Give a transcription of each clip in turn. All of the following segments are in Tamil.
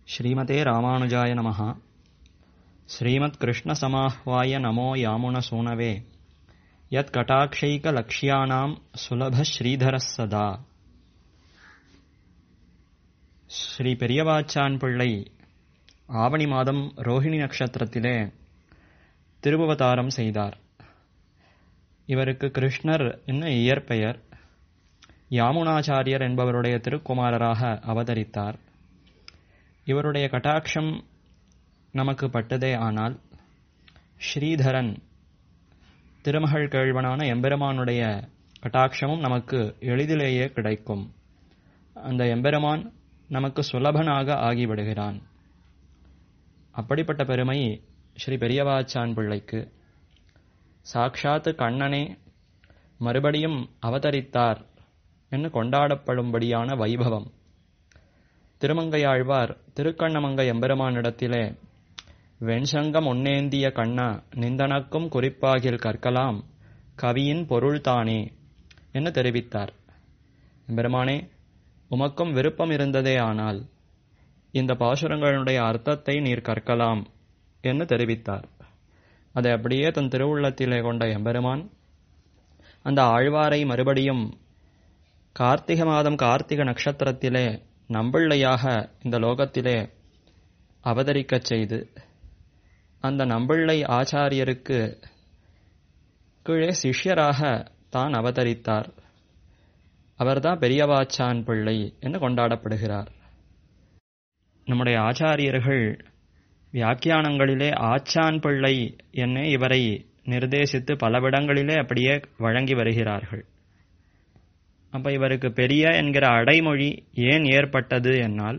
श्रीमते रामानुजाय नमः श्रीमत्कृष्णसमाह्वाय नमो यामुनसूनवे यत्कटाक्षैकलक्ष्याणां सुलभः श्रीधरः सदा ஸ்ரீ பெரியவாச்சான் பிள்ளை ஆவணி மாதம் ரோஹிணி நட்சத்திரத்திலே திருபவதாரம் செய்தார் இவருக்கு கிருஷ்ணர் என்ன இயற்பெயர் யாமுனாச்சாரியர் என்பவருடைய திருக்குமாரராக அவதரித்தார் இவருடைய கட்டாட்சம் நமக்கு பட்டதே ஆனால் ஸ்ரீதரன் திருமகள் கேழ்வனான எம்பெருமானுடைய கட்டாட்சமும் நமக்கு எளிதிலேயே கிடைக்கும் அந்த எம்பெருமான் நமக்கு சுலபனாக ஆகிவிடுகிறான் அப்படிப்பட்ட பெருமை ஸ்ரீ பெரியவாச்சான் பிள்ளைக்கு சாக்ஷாத்து கண்ணனே மறுபடியும் அவதரித்தார் என்று கொண்டாடப்படும்படியான வைபவம் திருமங்கையாழ்வார் திருக்கண்ணமங்கை எம்பெருமானிடத்திலே வெண்சங்கம் ஒன்னேந்திய கண்ணா நிந்தனக்கும் குறிப்பாகில் கற்கலாம் கவியின் பொருள்தானே என்று தெரிவித்தார் எம்பெருமானே உமக்கும் விருப்பம் இருந்ததே ஆனால் இந்த பாசுரங்களுடைய அர்த்தத்தை நீர் கற்கலாம் என்று தெரிவித்தார் அதை அப்படியே தன் திருவுள்ளத்திலே கொண்ட எம்பெருமான் அந்த ஆழ்வாரை மறுபடியும் கார்த்திகை மாதம் கார்த்திக நட்சத்திரத்திலே நம்பிள்ளையாக இந்த லோகத்திலே அவதரிக்கச் செய்து அந்த நம்பிள்ளை ஆச்சாரியருக்கு கீழே சிஷ்யராக தான் அவதரித்தார் அவர்தான் பெரியவாச்சான் பிள்ளை என்று கொண்டாடப்படுகிறார் நம்முடைய ஆச்சாரியர்கள் வியாக்கியானங்களிலே ஆச்சான் பிள்ளை என்ன இவரை நிர்தேசித்து பலவிடங்களிலே அப்படியே வழங்கி வருகிறார்கள் அப்ப இவருக்கு பெரிய என்கிற அடைமொழி ஏன் ஏற்பட்டது என்னால்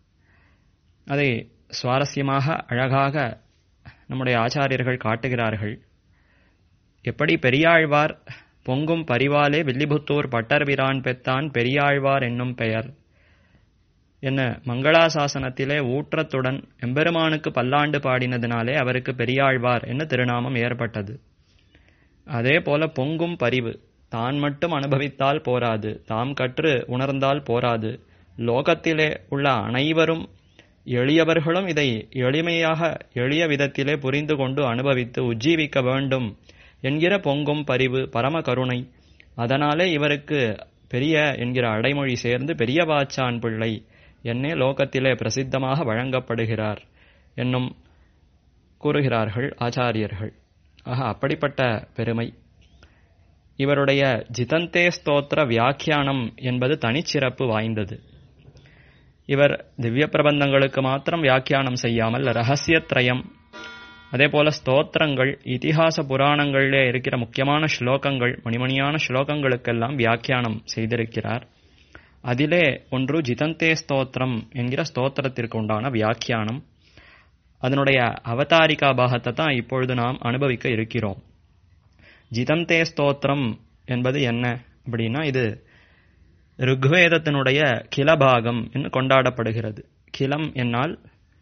அதை சுவாரஸ்யமாக அழகாக நம்முடைய ஆச்சாரியர்கள் காட்டுகிறார்கள் எப்படி பெரியாழ்வார் பொங்கும் பரிவாலே வில்லிபுத்தூர் பட்டர்பிரான் பெத்தான் பெரியாழ்வார் என்னும் பெயர் என்ன மங்களாசாசனத்திலே ஊற்றத்துடன் எம்பெருமானுக்கு பல்லாண்டு பாடினதினாலே அவருக்கு பெரியாழ்வார் என்ன திருநாமம் ஏற்பட்டது அதே போல பொங்கும் பரிவு தான் மட்டும் அனுபவித்தால் போராது தாம் கற்று உணர்ந்தால் போராது லோகத்திலே உள்ள அனைவரும் எளியவர்களும் இதை எளிமையாக எளிய விதத்திலே புரிந்து கொண்டு அனுபவித்து உஜ்ஜீவிக்க வேண்டும் என்கிற பொங்கும் பரிவு பரம கருணை அதனாலே இவருக்கு பெரிய என்கிற அடைமொழி சேர்ந்து பெரியவாச்சான் பிள்ளை என்னே லோகத்திலே பிரசித்தமாக வழங்கப்படுகிறார் என்னும் கூறுகிறார்கள் ஆச்சாரியர்கள் ஆக அப்படிப்பட்ட பெருமை இவருடைய ஜிதந்தே ஸ்தோத்திர வியாக்கியானம் என்பது தனிச்சிறப்பு வாய்ந்தது இவர் திவ்ய பிரபந்தங்களுக்கு மாத்திரம் வியாக்கியானம் செய்யாமல் ரகசியத்ரயம் அதே போல ஸ்தோத்திரங்கள் இதிகாச புராணங்களிலே இருக்கிற முக்கியமான ஸ்லோகங்கள் மணிமணியான ஸ்லோகங்களுக்கெல்லாம் வியாக்கியானம் செய்திருக்கிறார் அதிலே ஒன்று ஜிதந்தே ஸ்தோத்திரம் என்கிற ஸ்தோத்திரத்திற்கு உண்டான வியாக்கியானம் அதனுடைய அவதாரிகா பாகத்தை தான் இப்பொழுது நாம் அனுபவிக்க இருக்கிறோம் ஜிதந்தே ஸ்தோத்திரம் என்பது என்ன அப்படின்னா இது ருக்வேதத்தினுடைய கிலபாகம் என்று கொண்டாடப்படுகிறது கிலம் என்னால்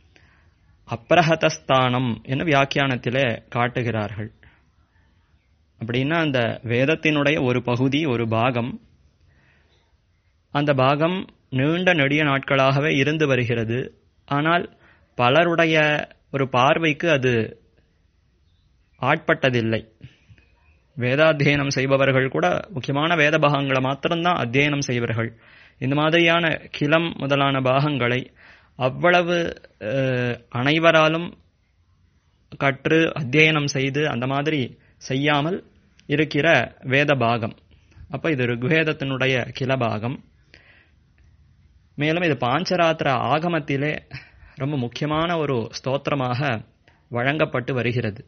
அப்ரஹதஸ்தானம் என்று வியாக்கியானத்திலே காட்டுகிறார்கள் அப்படின்னா அந்த வேதத்தினுடைய ஒரு பகுதி ஒரு பாகம் அந்த பாகம் நீண்ட நெடிய நாட்களாகவே இருந்து வருகிறது ஆனால் பலருடைய ஒரு பார்வைக்கு அது ஆட்பட்டதில்லை வேதாத்தியனம் செய்பவர்கள் கூட முக்கியமான வேத பாகங்களை மாத்திரம்தான் அத்தியனம் செய்வார்கள் இந்த மாதிரியான கிளம் முதலான பாகங்களை அவ்வளவு அனைவராலும் கற்று அத்தியனம் செய்து அந்த மாதிரி செய்யாமல் இருக்கிற வேத பாகம் அப்ப இது ருக்வேதத்தினுடைய கிளபாகம் மேலும் இது பாஞ்சராத்திர ஆகமத்திலே ரொம்ப முக்கியமான ஒரு ஸ்தோத்திரமாக வழங்கப்பட்டு வருகிறது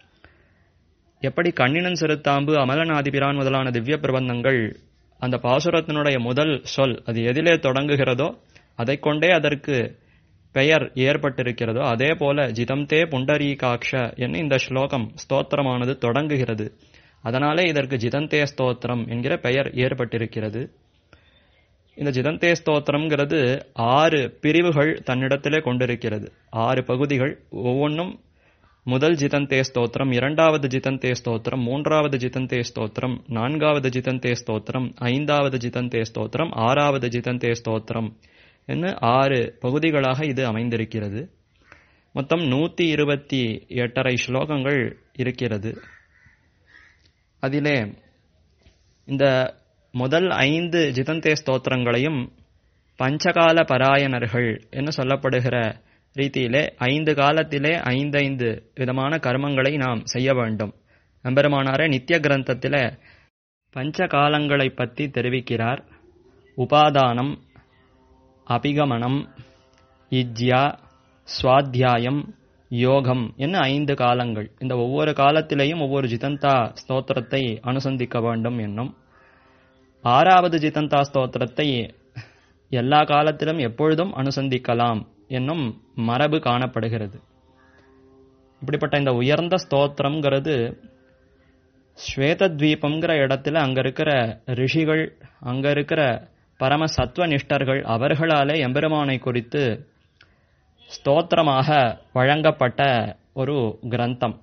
எப்படி கண்ணினன் சிறுத்தாம்பு அமலநாதிபிரான் முதலான திவ்ய பிரபந்தங்கள் அந்த பாசுரத்தினுடைய முதல் சொல் அது எதிலே தொடங்குகிறதோ அதை கொண்டே அதற்கு பெயர் ஏற்பட்டிருக்கிறதோ அதே போல ஜிதம்தே புண்டரீகாக்ஷ என்று இந்த ஸ்லோகம் ஸ்தோத்திரமானது தொடங்குகிறது அதனாலே இதற்கு ஜிதந்தே ஸ்தோத்திரம் என்கிற பெயர் ஏற்பட்டிருக்கிறது இந்த ஜிதந்தே ஸ்தோத்திரம்ங்கிறது ஆறு பிரிவுகள் தன்னிடத்திலே கொண்டிருக்கிறது ஆறு பகுதிகள் ஒவ்வொன்றும் முதல் ஜிதந்தே ஸ்தோத்திரம் இரண்டாவது ஜிதந்தே ஸ்தோத்திரம் மூன்றாவது ஜிதந்தே ஸ்தோத்திரம் நான்காவது ஜிதந்தே ஸ்தோத்திரம் ஐந்தாவது ஜிதந்தே ஸ்தோத்திரம் ஆறாவது ஜிதந்தே ஸ்தோத்திரம் என்று ஆறு பகுதிகளாக இது அமைந்திருக்கிறது மொத்தம் நூற்றி இருபத்தி எட்டரை ஸ்லோகங்கள் இருக்கிறது அதிலே இந்த முதல் ஐந்து ஜிதந்தே ஸ்தோத்திரங்களையும் பஞ்சகால பராயணர்கள் என்று சொல்லப்படுகிற ரீதியிலே ஐந்து காலத்திலே ஐந்தைந்து விதமான கர்மங்களை நாம் செய்ய வேண்டும் எம்பெருமானாரே நித்திய கிரந்தத்திலே பஞ்ச காலங்களை பற்றி தெரிவிக்கிறார் உபாதானம் அபிகமனம் இஜ்யா சுவாத்தியாயம் யோகம் என்ன ஐந்து காலங்கள் இந்த ஒவ்வொரு காலத்திலேயும் ஒவ்வொரு ஜிதந்தா ஸ்தோத்திரத்தை அனுசந்திக்க வேண்டும் என்னும் ஆறாவது ஜிதந்தா ஸ்தோத்திரத்தை எல்லா காலத்திலும் எப்பொழுதும் அனுசந்திக்கலாம் என்னும் மரபு காணப்படுகிறது இப்படிப்பட்ட இந்த உயர்ந்த ஸ்தோத்திரம்ங்கிறது ஸ்வேதத்வீபம்ங்கிற இடத்துல அங்க இருக்கிற ரிஷிகள் அங்க இருக்கிற பரம சத்வ நிஷ்டர்கள் அவர்களாலே எம்பெருமானை குறித்து ஸ்தோத்திரமாக வழங்கப்பட்ட ஒரு கிரந்தம்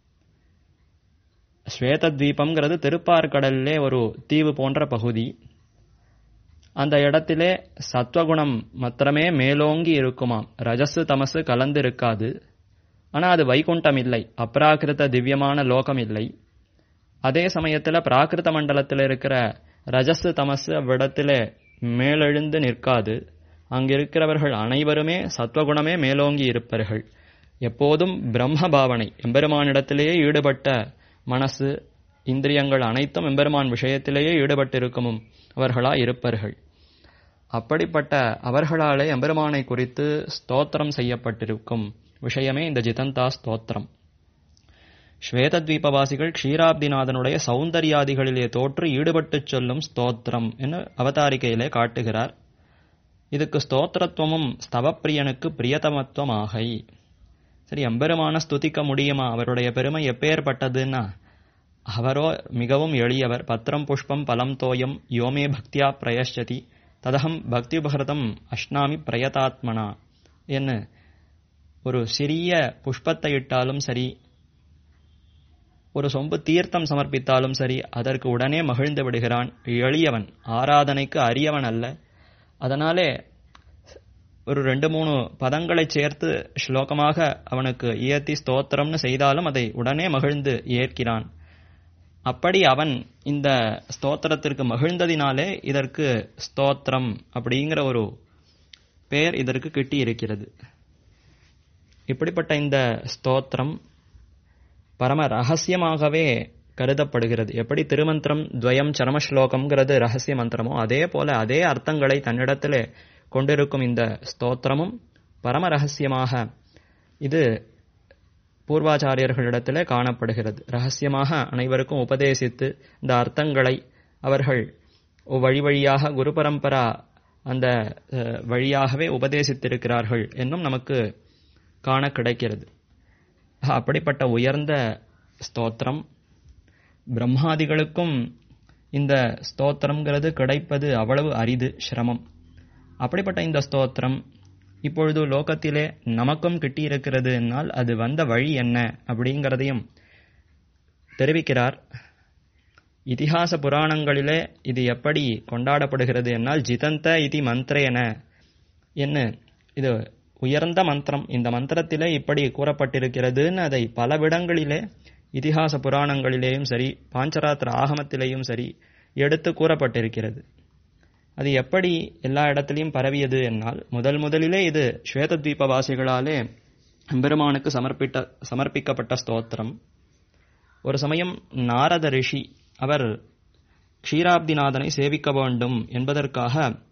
ஸ்வேதத்வீபம்ங்கிறது திருப்பார்கடல்லே ஒரு தீவு போன்ற பகுதி அந்த இடத்திலே சத்வகுணம் மாத்திரமே மேலோங்கி இருக்குமாம் ரஜசு தமசு கலந்து இருக்காது ஆனா அது வைகுண்டம் இல்லை அப்ராகிருத திவ்யமான லோகம் இல்லை அதே சமயத்துல பிராகிருத மண்டலத்தில் இருக்கிற ரஜசு தமசு அவ்விடத்திலே மேலெழுந்து நிற்காது அங்கிருக்கிறவர்கள் அனைவருமே சத்வகுணமே மேலோங்கி இருப்பார்கள் எப்போதும் பிரம்ம பாவனை எம்பெருமானிடத்திலேயே ஈடுபட்ட மனசு இந்திரியங்கள் அனைத்தும் எம்பெருமான் விஷயத்திலேயே ஈடுபட்டிருக்கும் அவர்களா இருப்பார்கள் அப்படிப்பட்ட அவர்களாலே எம்பெருமானை குறித்து ஸ்தோத்திரம் செய்யப்பட்டிருக்கும் விஷயமே இந்த ஜிதந்தா ஸ்தோத்திரம் ஸ்வேதத்வீபவாசிகள் க்ஷீராப்திநாதனுடைய சௌந்தர்யாதிகளிலே தோற்று ஈடுபட்டுச் சொல்லும் ஸ்தோத்திரம் என்று அவதாரிகையிலே காட்டுகிறார் இதுக்கு ஸ்தோத்திரத்துவமும் ஸ்தவப்பிரியனுக்கு பிரியதமத்துவமாகை சரி எம்பெருமான ஸ்துதிக்க முடியுமா அவருடைய பெருமை எப்பேற்பட்டதுன்னா அவரோ மிகவும் எளியவர் பத்திரம் புஷ்பம் பலம் தோயம் யோமே பக்தியா பிரயஷ்சதி ததகம் பக்திபகிருதம் அஷ்னாமி பிரயதாத்மனா என்ன ஒரு சிறிய புஷ்பத்தை இட்டாலும் சரி ஒரு சொம்பு தீர்த்தம் சமர்ப்பித்தாலும் சரி அதற்கு உடனே மகிழ்ந்து விடுகிறான் எளியவன் ஆராதனைக்கு அரியவன் அல்ல அதனாலே ஒரு ரெண்டு மூணு பதங்களை சேர்த்து ஸ்லோகமாக அவனுக்கு இயத்தி ஸ்தோத்திரம்னு செய்தாலும் அதை உடனே மகிழ்ந்து ஏற்கிறான் அப்படி அவன் இந்த ஸ்தோத்திரத்திற்கு மகிழ்ந்ததினாலே இதற்கு ஸ்தோத்திரம் அப்படிங்கிற ஒரு பெயர் இதற்கு கிட்டி இருக்கிறது இப்படிப்பட்ட இந்த ஸ்தோத்திரம் பரம ரகசியமாகவே கருதப்படுகிறது எப்படி திருமந்திரம் துவயம் சரமஸ்லோகம்ங்கிறது ரகசிய மந்திரமோ அதே போல அதே அர்த்தங்களை தன்னிடத்திலே கொண்டிருக்கும் இந்த ஸ்தோத்திரமும் பரம ரகசியமாக இது பூர்வாச்சாரியர்களிடத்திலே காணப்படுகிறது ரகசியமாக அனைவருக்கும் உபதேசித்து இந்த அர்த்தங்களை அவர்கள் வழி வழியாக குரு பரம்பரா அந்த வழியாகவே உபதேசித்திருக்கிறார்கள் என்னும் நமக்கு காண கிடைக்கிறது அப்படிப்பட்ட உயர்ந்த ஸ்தோத்திரம் பிரம்மாதிகளுக்கும் இந்த ஸ்தோத்திரம்ங்கிறது கிடைப்பது அவ்வளவு அரிது சிரமம் அப்படிப்பட்ட இந்த ஸ்தோத்திரம் இப்பொழுது லோகத்திலே நமக்கும் கிட்டியிருக்கிறது என்னால் அது வந்த வழி என்ன அப்படிங்கிறதையும் தெரிவிக்கிறார் இதிகாச புராணங்களிலே இது எப்படி கொண்டாடப்படுகிறது என்னால் ஜிதந்த இதி மந்திரேன என்ன இது உயர்ந்த மந்திரம் இந்த மந்திரத்திலே இப்படி கூறப்பட்டிருக்கிறதுன்னு அதை பலவிடங்களிலே இதிகாச புராணங்களிலேயும் சரி பாஞ்சராத்திர ஆகமத்திலேயும் சரி எடுத்து கூறப்பட்டிருக்கிறது அது எப்படி எல்லா இடத்திலையும் பரவியது என்னால் முதல் முதலிலே இது ஸ்வேதத்வீபவாசிகளாலே பெருமானுக்கு சமர்ப்பிட்ட சமர்ப்பிக்கப்பட்ட ஸ்தோத்திரம் ஒரு சமயம் நாரத ரிஷி அவர் க்ஷீராப்திநாதனை சேவிக்க வேண்டும் என்பதற்காக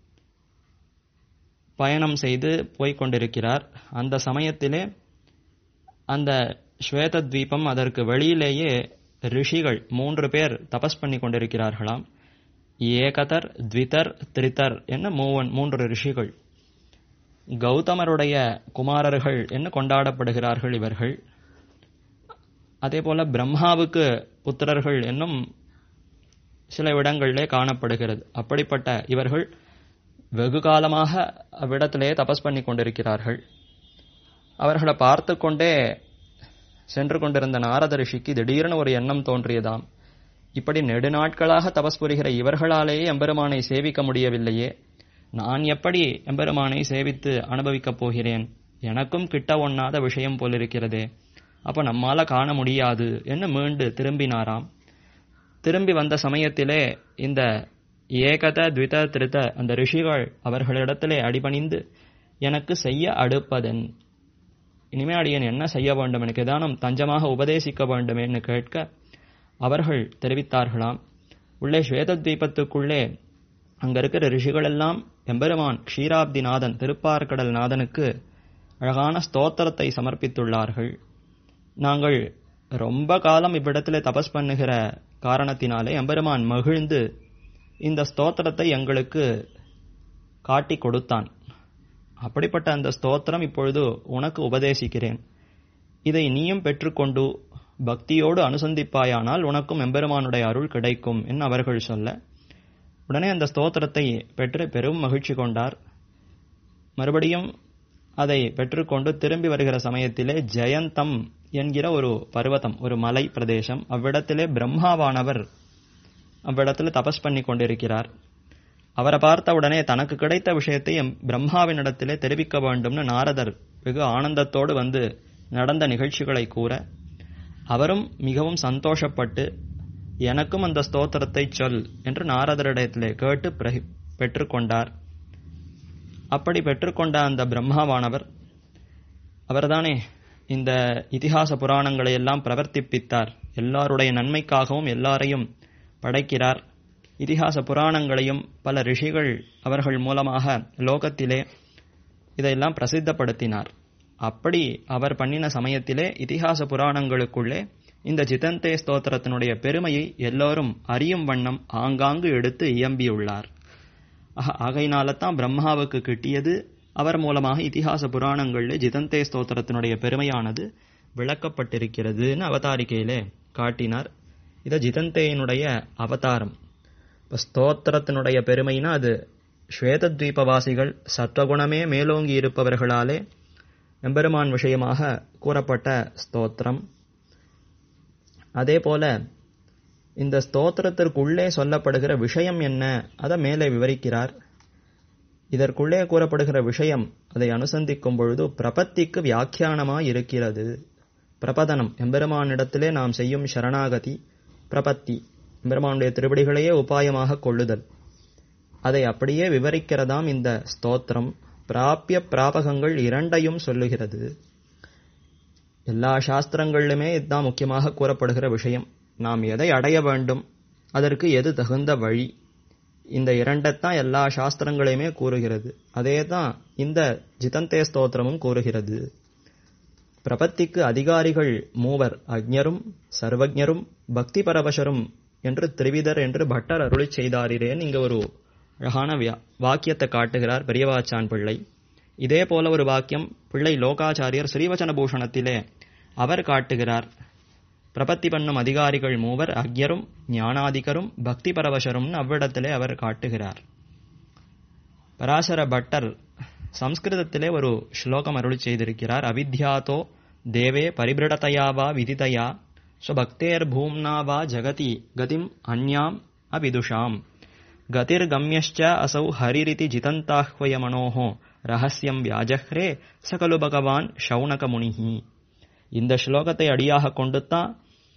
பயணம் செய்து போய்க் கொண்டிருக்கிறார் அந்த சமயத்திலே அந்த ஸ்வேதத்வீபம் அதற்கு வெளியிலேயே ரிஷிகள் மூன்று பேர் தபஸ் பண்ணி கொண்டிருக்கிறார்களாம் ஏகதர் த்விதர் திரிதர் என்ன மூவன் மூன்று ரிஷிகள் கௌதமருடைய குமாரர்கள் என்று கொண்டாடப்படுகிறார்கள் இவர்கள் அதே போல பிரம்மாவுக்கு புத்திரர்கள் என்னும் சில இடங்களிலே காணப்படுகிறது அப்படிப்பட்ட இவர்கள் வெகு காலமாக அவ்விடத்திலே தபஸ் பண்ணி கொண்டிருக்கிறார்கள் அவர்களை பார்த்து கொண்டே சென்று கொண்டிருந்த நாரத ரிஷிக்கு திடீர்னு ஒரு எண்ணம் தோன்றியதாம் இப்படி நெடுநாட்களாக தபஸ் புரிகிற இவர்களாலேயே எம்பெருமானை சேவிக்க முடியவில்லையே நான் எப்படி எம்பெருமானை சேவித்து அனுபவிக்கப் போகிறேன் எனக்கும் கிட்ட ஒண்ணாத விஷயம் போலிருக்கிறதே அப்ப நம்மால காண முடியாது என்று மீண்டு திரும்பினாராம் திரும்பி வந்த சமயத்திலே இந்த ஏகத த்வித திருத்த அந்த ரிஷிகள் அவர்களிடத்திலே அடிபணிந்து எனக்கு செய்ய அடுப்பதன் இனிமே அடியன் என்ன செய்ய வேண்டும் எனக்கு ஏதானும் தஞ்சமாக உபதேசிக்க வேண்டுமேன்னு கேட்க அவர்கள் தெரிவித்தார்களாம் உள்ளே ஸ்வேத தீபத்துக்குள்ளே அங்க இருக்கிற ரிஷிகள் எல்லாம் எம்பெருமான் க்ஷீராப்திநாதன் திருப்பார்கடல் நாதனுக்கு அழகான ஸ்தோத்திரத்தை சமர்ப்பித்துள்ளார்கள் நாங்கள் ரொம்ப காலம் இவ்விடத்திலே தபஸ் பண்ணுகிற காரணத்தினாலே எம்பெருமான் மகிழ்ந்து இந்த ஸ்தோத்திரத்தை எங்களுக்கு காட்டி கொடுத்தான் அப்படிப்பட்ட அந்த ஸ்தோத்திரம் இப்பொழுது உனக்கு உபதேசிக்கிறேன் இதை நீயும் பெற்றுக்கொண்டு பக்தியோடு அனுசந்திப்பாயானால் உனக்கும் எம்பெருமானுடைய அருள் கிடைக்கும் என்று அவர்கள் சொல்ல உடனே அந்த ஸ்தோத்திரத்தை பெற்று பெரும் மகிழ்ச்சி கொண்டார் மறுபடியும் அதை பெற்றுக்கொண்டு திரும்பி வருகிற சமயத்திலே ஜெயந்தம் என்கிற ஒரு பர்வதம் ஒரு மலை பிரதேசம் அவ்விடத்திலே பிரம்மாவானவர் அவ்விடத்தில் தபஸ் பண்ணி கொண்டிருக்கிறார் அவரை பார்த்த உடனே தனக்கு கிடைத்த விஷயத்தை பிரம்மாவினிடத்திலே தெரிவிக்க வேண்டும்னு நாரதர் வெகு ஆனந்தத்தோடு வந்து நடந்த நிகழ்ச்சிகளை கூற அவரும் மிகவும் சந்தோஷப்பட்டு எனக்கும் அந்த ஸ்தோத்திரத்தை சொல் என்று நாரதரிடத்திலே கேட்டு பெற்றுக்கொண்டார் அப்படி பெற்றுக்கொண்ட அந்த பிரம்மாவானவர் அவர்தானே இந்த இதிகாச புராணங்களை எல்லாம் பிரவர்த்திப்பித்தார் எல்லாருடைய நன்மைக்காகவும் எல்லாரையும் படைக்கிறார் இதிகாச புராணங்களையும் பல ரிஷிகள் அவர்கள் மூலமாக லோகத்திலே இதையெல்லாம் பிரசித்தப்படுத்தினார் அப்படி அவர் பண்ணின சமயத்திலே இதிகாச புராணங்களுக்குள்ளே இந்த ஜிதந்தே ஸ்தோத்திரத்தினுடைய பெருமையை எல்லோரும் அறியும் வண்ணம் ஆங்காங்கு எடுத்து இயம்பியுள்ளார் ஆகையினால தான் பிரம்மாவுக்கு கிட்டியது அவர் மூலமாக இதிகாச புராணங்களில் ஜிதந்தே ஸ்தோத்திரத்தினுடைய பெருமையானது விளக்கப்பட்டிருக்கிறதுன்னு அவதாரிக்கையிலே காட்டினார் இதை ஜிதந்தேயினுடைய அவதாரம் இப்போ ஸ்தோத்திரத்தினுடைய பெருமைனா அது ஸ்வேதத்வீபவாசிகள் சத்வகுணமே மேலோங்கி இருப்பவர்களாலே எம்பெருமான் விஷயமாக கூறப்பட்ட ஸ்தோத்திரம் அதே போல இந்த ஸ்தோத்திரத்திற்குள்ளே சொல்லப்படுகிற விஷயம் என்ன அதை மேலே விவரிக்கிறார் இதற்குள்ளே கூறப்படுகிற விஷயம் அதை அனுசந்திக்கும் பொழுது பிரபத்திக்கு வியாக்கியானமாய் இருக்கிறது பிரபதனம் எம்பெருமானிடத்திலே நாம் செய்யும் சரணாகதி பிரபத்தி எம்பெருமானுடைய திருவடிகளையே உபாயமாக கொள்ளுதல் அதை அப்படியே விவரிக்கிறதாம் இந்த ஸ்தோத்திரம் பிராபிய பிராபகங்கள் இரண்டையும் சொல்லுகிறது எல்லா சாஸ்திரங்களிலுமே இதுதான் முக்கியமாக கூறப்படுகிற விஷயம் நாம் எதை அடைய வேண்டும் அதற்கு எது தகுந்த வழி இந்த இரண்டைத்தான் எல்லா சாஸ்திரங்களையுமே கூறுகிறது அதே தான் இந்த ஜிதந்தே ஸ்தோத்திரமும் கூறுகிறது பிரபத்திக்கு அதிகாரிகள் மூவர் அக்ஞரும் சர்வஜரும் பக்தி பரவசரும் என்று திரிவிதர் என்று பட்டர் அருளி செய்தாரிரேன் இங்க ஒரு அழகான வாக்கியத்தை காட்டுகிறார் பெரியவாச்சான் பிள்ளை இதே போல ஒரு வாக்கியம் பிள்ளை லோகாச்சாரியர் ஸ்ரீவச்சன பூஷணத்திலே அவர் காட்டுகிறார் பிரபத்தி பண்ணும் அதிகாரிகள் மூவர் அக்யரும் ஞானாதிகரும் பக்தி பரவசரும்னு அவ்விடத்திலே அவர் காட்டுகிறார் பராசர பட்டர் சம்ஸ்கிருதத்திலே ஒரு ஸ்லோகம் அருளி செய்திருக்கிறார் அவித்யாத்தோ தேவே பரிபிருடதையா வா விதிதயா ஸ்வபக்தேர் பூம்னா வா ஜகதி கதிம் அந்யாம் அவிதுஷாம் கதிர்கம்யश्च असौ हरिरिति जितन्ताह्वयमनोः ரகசியம் வியாஜஹ்ரே சகலு பகவான் ஷவுனக முனிஹி இந்த ஸ்லோகத்தை அடியாக கொண்டுத்தான்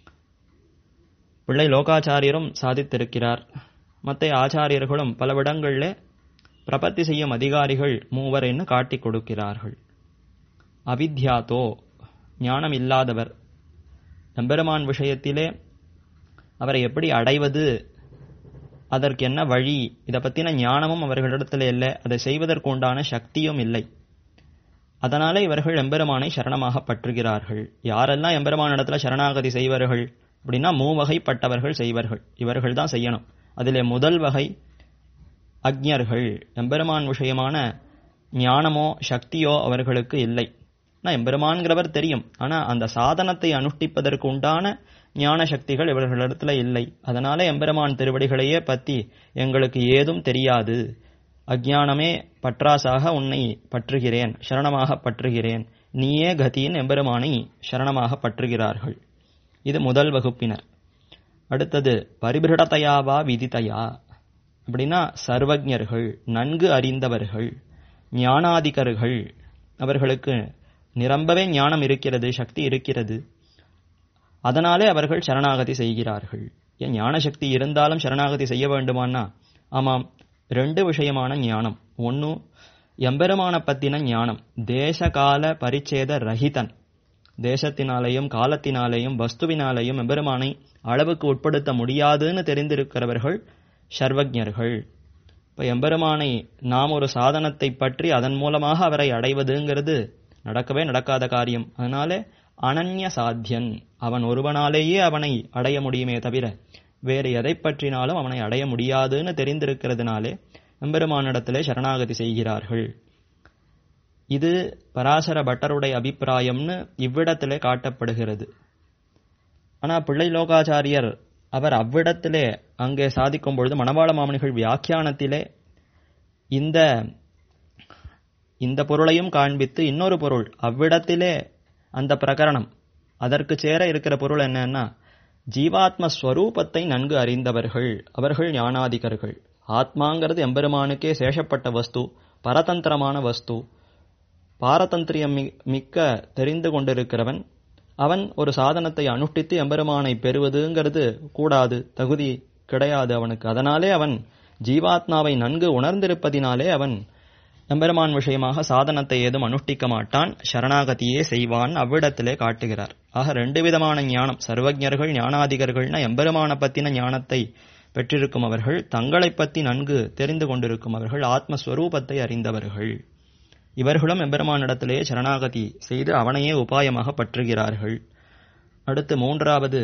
பிள்ளை லோகாச்சாரியரும் சாதித்திருக்கிறார் மற்ற ஆச்சாரியர்களும் பலவிடங்களில் பிரபத்தி செய்யும் அதிகாரிகள் மூவர் என்று காட்டிக் கொடுக்கிறார்கள் அவித்யாத்தோ ஞானம் இல்லாதவர் எம்பெருமான் விஷயத்திலே அவரை எப்படி அடைவது அதற்கு என்ன வழி இதை பற்றின ஞானமும் அவர்களிடத்தில் இல்லை அதை செய்வதற்கு உண்டான சக்தியும் இல்லை அதனாலே இவர்கள் எம்பெருமானை சரணமாக பற்றுகிறார்கள் யாரெல்லாம் எம்பெருமான இடத்துல சரணாகதி செய்வார்கள் அப்படின்னா மூவகைப்பட்டவர்கள் செய்வார்கள் இவர்கள் தான் செய்யணும் அதிலே முதல் வகை அக்ஞர்கள் எம்பெருமான் விஷயமான ஞானமோ சக்தியோ அவர்களுக்கு இல்லை ஆனால் எம்பெருமான்கிறவர் தெரியும் ஆனால் அந்த சாதனத்தை அனுஷ்டிப்பதற்கு உண்டான ஞான சக்திகள் இவர்களிடத்துல இல்லை அதனால எம்பெருமான் திருவடிகளையே பத்தி எங்களுக்கு ஏதும் தெரியாது அஜ்ஞானமே பற்றாசாக உன்னை பற்றுகிறேன் சரணமாக பற்றுகிறேன் நீயே கதியின் எம்பெருமானை சரணமாக பற்றுகிறார்கள் இது முதல் வகுப்பினர் அடுத்தது பரிபிருடதையாவா விதிதையா அப்படின்னா சர்வஜர்கள் நன்கு அறிந்தவர்கள் ஞானாதிகர்கள் அவர்களுக்கு நிரம்பவே ஞானம் இருக்கிறது சக்தி இருக்கிறது அதனாலே அவர்கள் சரணாகதி செய்கிறார்கள் ஏன் ஞான சக்தி இருந்தாலும் சரணாகதி செய்ய வேண்டுமானா ஆமாம் ரெண்டு விஷயமான ஞானம் ஒன்று எம்பெருமான பத்தின ஞானம் தேச கால பரிச்சேத ரஹிதன் தேசத்தினாலேயும் காலத்தினாலேயும் வஸ்துவினாலேயும் எம்பெருமானை அளவுக்கு உட்படுத்த முடியாதுன்னு தெரிந்திருக்கிறவர்கள் சர்வஜர்கள் இப்போ எம்பெருமானை நாம் ஒரு சாதனத்தை பற்றி அதன் மூலமாக அவரை அடைவதுங்கிறது நடக்கவே நடக்காத காரியம் அதனாலே அனன்ய சாத்தியன் அவன் ஒருவனாலேயே அவனை அடைய முடியுமே தவிர வேறு எதை பற்றினாலும் அவனை அடைய முடியாதுன்னு தெரிந்திருக்கிறதுனாலே எம்பெருமானிடத்திலே சரணாகதி செய்கிறார்கள் இது பராசர பட்டருடைய அபிப்பிராயம்னு இவ்விடத்திலே காட்டப்படுகிறது ஆனா பிள்ளை லோகாச்சாரியர் அவர் அவ்விடத்திலே அங்கே சாதிக்கும் பொழுது மணவாள மாமனிகள் வியாக்கியானத்திலே இந்த இந்த பொருளையும் காண்பித்து இன்னொரு பொருள் அவ்விடத்திலே அந்த பிரகரணம் அதற்கு சேர இருக்கிற பொருள் என்னன்னா ஜீவாத்ம ஸ்வரூபத்தை நன்கு அறிந்தவர்கள் அவர்கள் ஞானாதிகர்கள் ஆத்மாங்கிறது எம்பெருமானுக்கே சேஷப்பட்ட வஸ்து பரதந்திரமான வஸ்து பாரதந்திரியம் மிக்க தெரிந்து கொண்டிருக்கிறவன் அவன் ஒரு சாதனத்தை அனுஷ்டித்து எம்பெருமானை பெறுவதுங்கிறது கூடாது தகுதி கிடையாது அவனுக்கு அதனாலே அவன் ஜீவாத்மாவை நன்கு உணர்ந்திருப்பதினாலே அவன் எம்பெருமான் விஷயமாக சாதனத்தை ஏதும் அனுஷ்டிக்க மாட்டான் சரணாகதியே செய்வான் அவ்விடத்திலே காட்டுகிறார் ஆக ரெண்டு விதமான ஞானம் சர்வஜர்கள் ஞானாதிகர்கள்னா எம்பெருமான பத்தின ஞானத்தை பெற்றிருக்கும் அவர்கள் தங்களை பற்றி நன்கு தெரிந்து கொண்டிருக்கும் அவர்கள் ஆத்மஸ்வரூபத்தை அறிந்தவர்கள் இவர்களும் எம்பெருமானிடத்திலே சரணாகதி செய்து அவனையே உபாயமாக பற்றுகிறார்கள் அடுத்து மூன்றாவது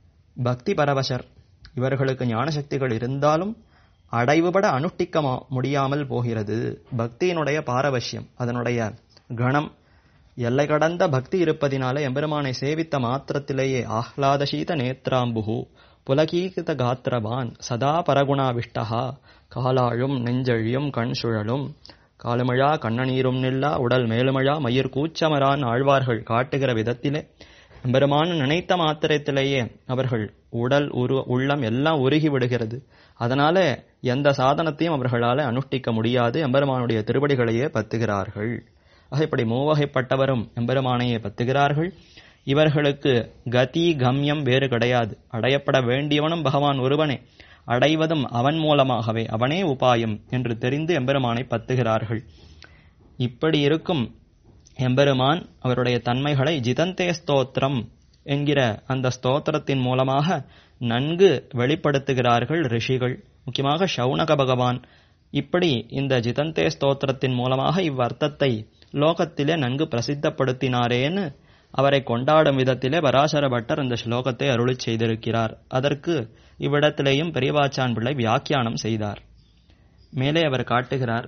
பக்தி பரவசர் இவர்களுக்கு ஞானசக்திகள் இருந்தாலும் அடைவுபட அனுஷ்டிக்க முடியாமல் போகிறது பக்தியினுடைய பாரவசியம் அதனுடைய கணம் எல்லை கடந்த பக்தி இருப்பதினாலே எம்பெருமானை சேவித்த மாத்திரத்திலேயே ஆஹ்லாதசீத நேத்ராம்புகு புலகீகித காத்திரவான் சதா பரகுணாவிஷ்டா காலாழும் நெஞ்சழியும் கண் சுழலும் காலுமழா கண்ணநீரும் நில்லா உடல் மேலுமழா மயிர் கூச்சமரான் ஆழ்வார்கள் காட்டுகிற விதத்திலே எம்பெருமான் நினைத்த மாத்திரத்திலேயே அவர்கள் உடல் உரு உள்ளம் எல்லாம் உருகி விடுகிறது அதனால எந்த சாதனத்தையும் அவர்களால் அனுஷ்டிக்க முடியாது எம்பெருமானுடைய திருவடிகளையே பத்துகிறார்கள் ஆக இப்படி மூவகைப்பட்டவரும் எம்பெருமானையே பத்துகிறார்கள் இவர்களுக்கு கதி கம்யம் வேறு கிடையாது அடையப்பட வேண்டியவனும் பகவான் ஒருவனே அடைவதும் அவன் மூலமாகவே அவனே உபாயம் என்று தெரிந்து எம்பெருமானை பத்துகிறார்கள் இப்படி இருக்கும் எம்பெருமான் அவருடைய தன்மைகளை ஜிதந்தே ஸ்தோத்திரம் என்கிற அந்த ஸ்தோத்திரத்தின் மூலமாக நன்கு வெளிப்படுத்துகிறார்கள் ரிஷிகள் முக்கியமாக சௌனக பகவான் இப்படி இந்த ஜிதந்தே ஸ்தோத்திரத்தின் மூலமாக இவ்வர்த்தத்தை லோகத்திலே நன்கு பிரசித்தப்படுத்தினாரேன்னு அவரை கொண்டாடும் விதத்திலே பராசர பட்டர் இந்த ஸ்லோகத்தை அருளி செய்திருக்கிறார் அதற்கு இவ்விடத்திலேயும் பெரியவாச்சான் பிள்ளை வியாக்கியானம் செய்தார் மேலே அவர் காட்டுகிறார்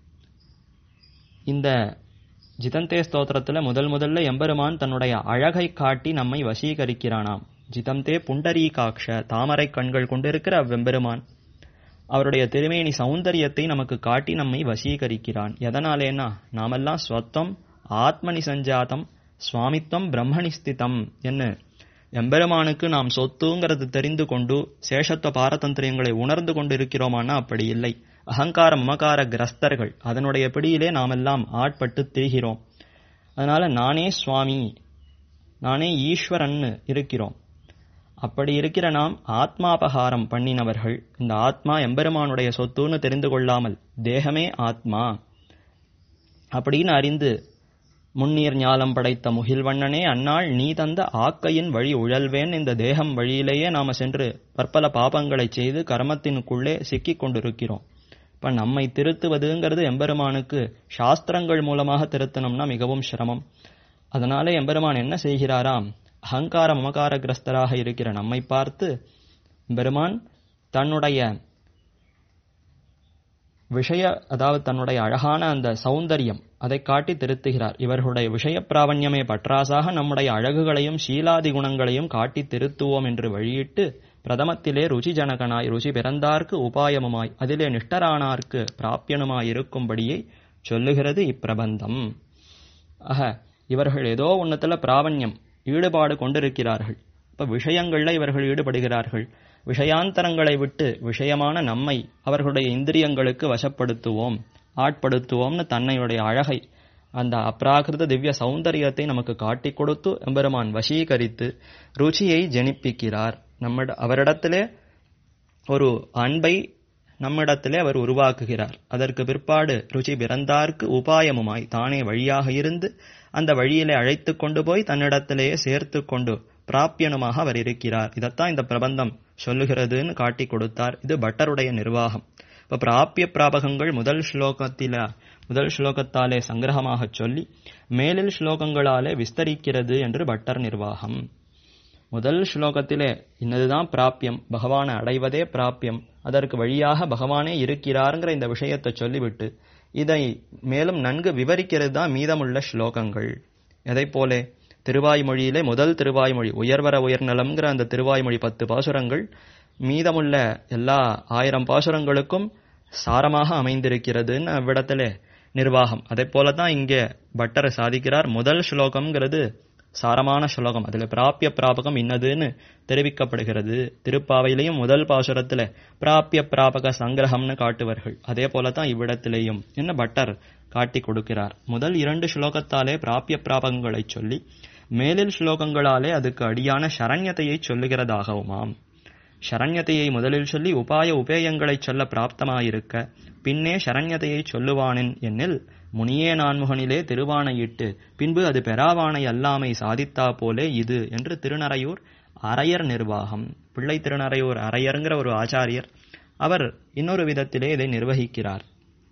இந்த ஜிதந்தே ஸ்தோத்திரத்தில் முதல் முதல்ல எம்பெருமான் தன்னுடைய அழகை காட்டி நம்மை வசீகரிக்கிறானாம் ஜிதந்தே புண்டரீகாட்ச தாமரை கண்கள் கொண்டிருக்கிற அவ்வெம்பெருமான் அவருடைய திருமேனி சௌந்தரியத்தை நமக்கு காட்டி நம்மை வசீகரிக்கிறான் எதனாலேனா நாமெல்லாம் ஸ்வத்தம் ஆத்மனி சஞ்சாதம் சுவாமித்வம் பிரம்மணி ஸ்திதம் என்ன எம்பெருமானுக்கு நாம் சொத்துங்கிறது தெரிந்து கொண்டு சேஷத்துவ பாரதந்திரியங்களை உணர்ந்து கொண்டு இருக்கிறோமானா அப்படி இல்லை அகங்கார மமகார கிரஸ்தர்கள் அதனுடைய பிடியிலே நாமெல்லாம் ஆட்பட்டு திரிகிறோம் அதனால நானே சுவாமி நானே ஈஸ்வரன் இருக்கிறோம் அப்படி இருக்கிற நாம் ஆத்மாபகாரம் பண்ணினவர்கள் இந்த ஆத்மா எம்பெருமானுடைய சொத்துன்னு தெரிந்து கொள்ளாமல் தேகமே ஆத்மா அப்படின்னு அறிந்து முன்னீர் ஞாலம் படைத்த முகில்வண்ணனே அந்நாள் நீ தந்த ஆக்கையின் வழி உழல்வேன் இந்த தேகம் வழியிலேயே நாம சென்று பற்பல பாபங்களை செய்து கர்மத்தினுக்குள்ளே சிக்கிக் கொண்டிருக்கிறோம் இப்ப நம்மை திருத்துவதுங்கிறது எம்பெருமானுக்கு சாஸ்திரங்கள் மூலமாக திருத்தணும்னா மிகவும் சிரமம் அதனாலே எம்பெருமான் என்ன செய்கிறாராம் அகங்கார மமகார கிரஸ்தராக இருக்கிற நம்மை பார்த்து பெருமான் தன்னுடைய விஷய அதாவது தன்னுடைய அழகான அந்த சௌந்தரியம் அதை காட்டி திருத்துகிறார் இவர்களுடைய விஷய பிராவண்யமே பற்றாசாக நம்முடைய அழகுகளையும் சீலாதி குணங்களையும் காட்டி திருத்துவோம் என்று வழியிட்டு பிரதமத்திலே ருச்சி ஜனகனாய் ருச்சி பிறந்தார்க்கு உபாயமுமாய் அதிலே நிஷ்டரானார்க்கு பிராப்பியனுமாய் இருக்கும்படியே சொல்லுகிறது இப்பிரபந்தம் ஆக இவர்கள் ஏதோ ஒன்னத்துல பிராவண்யம் ஈடுபாடு கொண்டிருக்கிறார்கள் இப்ப விஷயங்கள்ல இவர்கள் ஈடுபடுகிறார்கள் விஷயாந்தரங்களை விட்டு விஷயமான நம்மை அவர்களுடைய இந்திரியங்களுக்கு வசப்படுத்துவோம் ஆட்படுத்துவோம்னு தன்னையுடைய அழகை அந்த அப்ராகிருத திவ்ய சௌந்தரியத்தை நமக்கு காட்டிக் கொடுத்து எம்பெருமான் வசீகரித்து ருச்சியை ஜனிப்பிக்கிறார் நம்மிட அவரிடத்திலே ஒரு அன்பை நம்மிடத்திலே அவர் உருவாக்குகிறார் அதற்கு பிற்பாடு ருச்சி பிறந்தார்க்கு உபாயமுமாய் தானே வழியாக இருந்து அந்த வழியிலே அழைத்து கொண்டு போய் தன்னிடத்திலேயே சேர்த்து கொண்டு பிராப்பியனுமாக அவர் இருக்கிறார் இதைத்தான் இந்த பிரபந்தம் சொல்லுகிறதுன்னு காட்டி கொடுத்தார் இது பட்டருடைய நிர்வாகம் இப்ப பிராப்பிய பிராபகங்கள் முதல் ஸ்லோகத்தில முதல் ஸ்லோகத்தாலே சங்கிரகமாக சொல்லி மேலில் ஸ்லோகங்களாலே விஸ்தரிக்கிறது என்று பட்டர் நிர்வாகம் முதல் ஸ்லோகத்திலே இன்னதுதான் பிராப்பியம் பகவானை அடைவதே பிராப்பியம் அதற்கு வழியாக பகவானே இருக்கிறாருங்கிற இந்த விஷயத்தை சொல்லிவிட்டு இதை மேலும் நன்கு விவரிக்கிறது தான் மீதமுள்ள ஸ்லோகங்கள் எதை போலே திருவாய்மொழியிலே முதல் திருவாய்மொழி உயர்வர உயர்நலம்ங்கிற அந்த திருவாய்மொழி பத்து பாசுரங்கள் மீதமுள்ள எல்லா ஆயிரம் பாசுரங்களுக்கும் சாரமாக அமைந்திருக்கிறதுன்னு அவ்விடத்திலே நிர்வாகம் அதே போலதான் இங்கே பட்டர் சாதிக்கிறார் முதல் ஸ்லோகம்ங்கிறது சாரமான ஸ்லோகம் அதுல பிராப்பிய பிராபகம் இன்னதுன்னு தெரிவிக்கப்படுகிறது திருப்பாவையிலையும் முதல் பாசுரத்துல பிராப்பிய பிராபக சங்கிரகம்னு காட்டுவார்கள் அதே போலதான் இவ்விடத்திலேயும் என்ன பட்டர் காட்டி கொடுக்கிறார் முதல் இரண்டு ஸ்லோகத்தாலே பிராப்பிய பிராபகங்களை சொல்லி மேலில் ஸ்லோகங்களாலே அதுக்கு அடியான சரண்யத்தையை சொல்லுகிறதாகவுமாம் சரண்யத்தையை முதலில் சொல்லி உபாய உபேயங்களை சொல்ல பிராப்தமாயிருக்க பின்னே சரண்யத்தையை சொல்லுவானின் என்னில் முனியே நான்முகனிலே திருவானையிட்டு பின்பு அது பெறாவானை அல்லாமை சாதித்தா போலே இது என்று திருநறையூர் அரையர் நிர்வாகம் பிள்ளை திருநறையூர் அரையருங்கிற ஒரு ஆச்சாரியர் அவர் இன்னொரு விதத்திலே இதை நிர்வகிக்கிறார்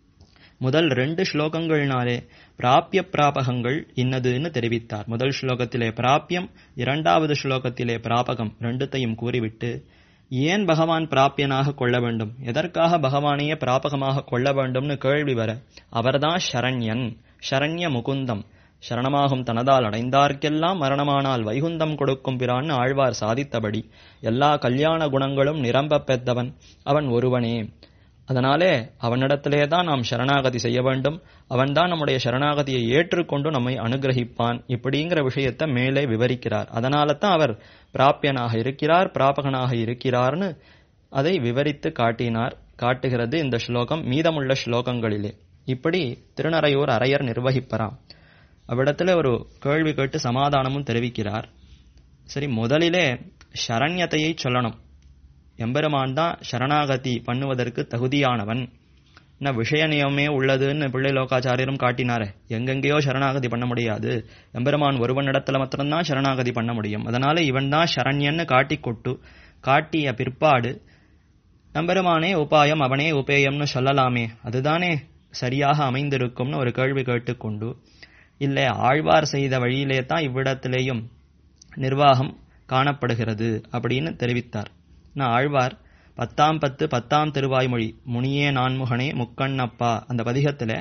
முதல் ரெண்டு ஸ்லோகங்கள்னாலே பிராப்பிய பிராபகங்கள் இன்னதுன்னு தெரிவித்தார் முதல் ஸ்லோகத்திலே பிராப்பியம் இரண்டாவது ஸ்லோகத்திலே பிராபகம் ரெண்டுத்தையும் கூறிவிட்டு ஏன் பகவான் பிராப்பியனாக கொள்ள வேண்டும் எதற்காக பகவானையே பிராபகமாக கொள்ள வேண்டும்னு கேள்வி வர அவர்தான் சரண்யன் சரண்ய முகுந்தம் சரணமாகும் தனதால் அடைந்தார்க்கெல்லாம் மரணமானால் வைகுந்தம் கொடுக்கும் பிரான்னு ஆழ்வார் சாதித்தபடி எல்லா கல்யாண குணங்களும் நிரம்ப பெற்றவன் அவன் ஒருவனே அதனாலே அவனிடத்திலே தான் நாம் சரணாகதி செய்ய வேண்டும் அவன்தான் நம்முடைய சரணாகதியை ஏற்றுக்கொண்டு நம்மை அனுகிரகிப்பான் இப்படிங்கிற விஷயத்தை மேலே விவரிக்கிறார் அதனால தான் அவர் பிராப்பியனாக இருக்கிறார் பிராபகனாக இருக்கிறார்னு அதை விவரித்து காட்டினார் காட்டுகிறது இந்த ஸ்லோகம் மீதமுள்ள ஸ்லோகங்களிலே இப்படி திருநறையூர் அரையர் நிர்வகிப்பராம் அவ்விடத்துல ஒரு கேள்வி கேட்டு சமாதானமும் தெரிவிக்கிறார் சரி முதலிலே சரண்யத்தையை சொல்லணும் எம்பெருமான் தான் சரணாகதி பண்ணுவதற்கு தகுதியானவன் என்ன விஷய நியமே உள்ளதுன்னு பிள்ளை லோகாச்சாரியரும் காட்டினாரே எங்கெங்கேயோ சரணாகதி பண்ண முடியாது எம்பெருமான் ஒருவனிடத்துல மாத்திரம்தான் சரணாகதி பண்ண முடியும் அதனால இவன் தான் சரண்யன்னு காட்டி கொட்டு காட்டிய பிற்பாடு எம்பெருமானே உபாயம் அவனே உபேயம்னு சொல்லலாமே அதுதானே சரியாக அமைந்திருக்கும்னு ஒரு கேள்வி கேட்டுக்கொண்டு இல்லை ஆழ்வார் செய்த வழியிலே தான் இவ்விடத்திலேயும் நிர்வாகம் காணப்படுகிறது அப்படின்னு தெரிவித்தார் நான் ஆழ்வார் பத்தாம் பத்து பத்தாம் திருவாய்மொழி முனியே நான்முகனே முக்கண்ணப்பா அந்த பதிகத்துல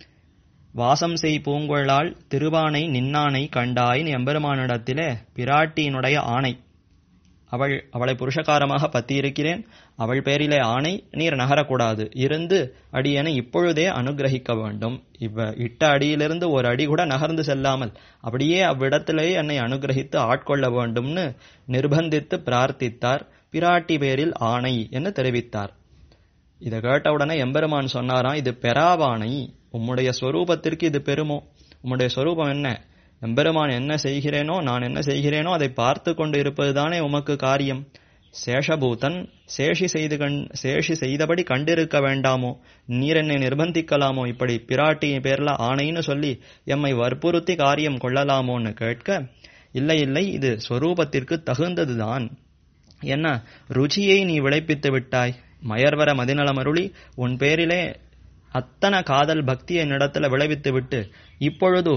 வாசம் செய் பூங்கொழால் திருவானை நின்னானை கண்டாய்னு எம்பெருமானிடத்திலே பிராட்டியினுடைய ஆணை அவள் அவளை புருஷகாரமாக பத்தியிருக்கிறேன் அவள் பேரிலே ஆணை நீர் நகரக்கூடாது இருந்து அடியனை இப்பொழுதே அனுகிரகிக்க வேண்டும் இவ இட்ட அடியிலிருந்து ஒரு அடி கூட நகர்ந்து செல்லாமல் அப்படியே அவ்விடத்திலேயே என்னை அனுகிரகித்து ஆட்கொள்ள வேண்டும்னு நிர்பந்தித்து பிரார்த்தித்தார் பிராட்டி பேரில் ஆணை என்று தெரிவித்தார் இதை கேட்டவுடனே எம்பெருமான் சொன்னாராம் இது பெறாவானை உம்முடைய ஸ்வரூபத்திற்கு இது பெருமோ உம்முடைய ஸ்வரூபம் என்ன எம்பெருமான் என்ன செய்கிறேனோ நான் என்ன செய்கிறேனோ அதை பார்த்து கொண்டு இருப்பதுதானே உமக்கு காரியம் சேஷபூதன் சேஷி செய்து கண் சேஷி செய்தபடி கண்டிருக்க வேண்டாமோ நீர் என்னை நிர்பந்திக்கலாமோ இப்படி பிராட்டி பேர்ல ஆணைன்னு சொல்லி எம்மை வற்புறுத்தி காரியம் கொள்ளலாமோன்னு கேட்க இல்லை இல்லை இது ஸ்வரூபத்திற்கு தகுந்ததுதான் என்ன ருச்சியை நீ விளைப்பித்து விட்டாய் மயர்வர மதிநலமருளி உன் பேரிலே அத்தனை காதல் பக்தி என்னிடத்துல விளைவித்து விட்டு இப்பொழுது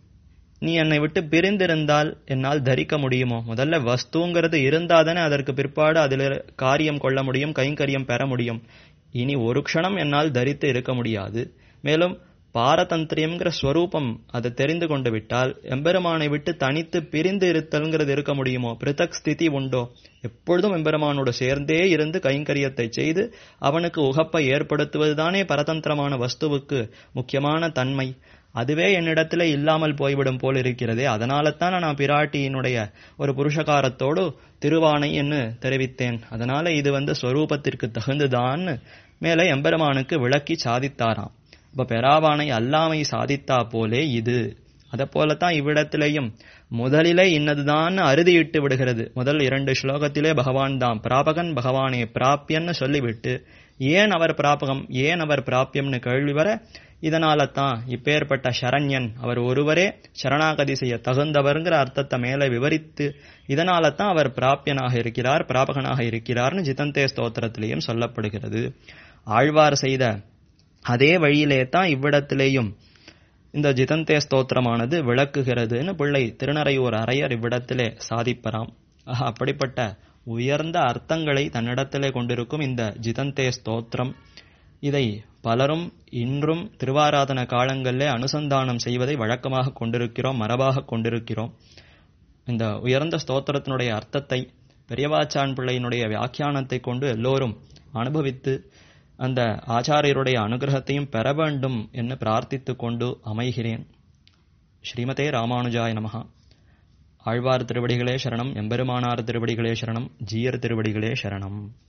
நீ என்னை விட்டு பிரிந்திருந்தால் என்னால் தரிக்க முடியுமோ முதல்ல வஸ்துங்கிறது இருந்தாதானே அதற்கு பிற்பாடு அதில் காரியம் கொள்ள முடியும் கைங்கரியம் பெற முடியும் இனி ஒரு க்ஷணம் என்னால் தரித்து இருக்க முடியாது மேலும் பாரதந்திரியம்ங்கிற ஸ்வரூபம் அதை தெரிந்து கொண்டு விட்டால் எம்பெருமானை விட்டு தனித்து பிரிந்து இருத்தல்ங்கிறது இருக்க முடியுமோ பிரிதக் ஸ்திதி உண்டோ எப்பொழுதும் எம்பெருமானோடு சேர்ந்தே இருந்து கைங்கரியத்தை செய்து அவனுக்கு உகப்பை ஏற்படுத்துவதுதானே பரதந்திரமான வஸ்துவுக்கு முக்கியமான தன்மை அதுவே என்னிடத்துல இல்லாமல் போய்விடும் போல் இருக்கிறதே அதனால தான் நான் பிராட்டியினுடைய ஒரு புருஷகாரத்தோடு திருவானை என்று தெரிவித்தேன் அதனால இது வந்து ஸ்வரூபத்திற்கு தகுந்துதான்னு மேலே எம்பெருமானுக்கு விளக்கி சாதித்தாராம் இப்ப பெறாவானை அல்லாமை சாதித்தா போலே இது அதை போலத்தான் இவ்விடத்திலேயும் முதலிலே இன்னதுதான் அறுதியிட்டு விடுகிறது முதல் இரண்டு ஸ்லோகத்திலே பகவான் தான் பிராபகன் பகவானே பிராப்பியன்னு சொல்லிவிட்டு ஏன் அவர் பிராபகம் ஏன் அவர் பிராப்பியம்னு கேள்வி வர இதனால தான் இப்பேற்பட்ட சரண்யன் அவர் ஒருவரே சரணாகதி செய்ய தகுந்தவர்ங்கிற அர்த்தத்தை மேலே விவரித்து இதனால தான் அவர் பிராப்பியனாக இருக்கிறார் பிராபகனாக இருக்கிறார்னு ஜிதந்தே ஸ்தோத்திரத்திலேயும் சொல்லப்படுகிறது ஆழ்வார் செய்த அதே வழியிலே தான் இவ்விடத்திலேயும் இந்த ஜிதந்தே ஸ்தோத்திரமானது விளக்குகிறதுன்னு பிள்ளை திருநறையூர் அரையர் இவ்விடத்திலே சாதிப்பராம் ஆக அப்படிப்பட்ட உயர்ந்த அர்த்தங்களை தன்னிடத்திலே கொண்டிருக்கும் இந்த ஜிதந்தே ஸ்தோத்திரம் இதை பலரும் இன்றும் திருவாராதன காலங்களிலே அனுசந்தானம் செய்வதை வழக்கமாக கொண்டிருக்கிறோம் மரபாக கொண்டிருக்கிறோம் இந்த உயர்ந்த ஸ்தோத்திரத்தினுடைய அர்த்தத்தை பெரியவாச்சான் பிள்ளையினுடைய வியாக்கியானத்தை கொண்டு எல்லோரும் அனுபவித்து அந்த ஆச்சாரியருடைய அனுகிரகத்தையும் பெற வேண்டும் என்று பிரார்த்தித்துக் கொண்டு அமைகிறேன் ஸ்ரீமதே ராமானுஜாய நமகா ஆழ்வார் திருவடிகளே சரணம் எம்பெருமானார் திருவடிகளே சரணம் ஜீயர் திருவடிகளே சரணம்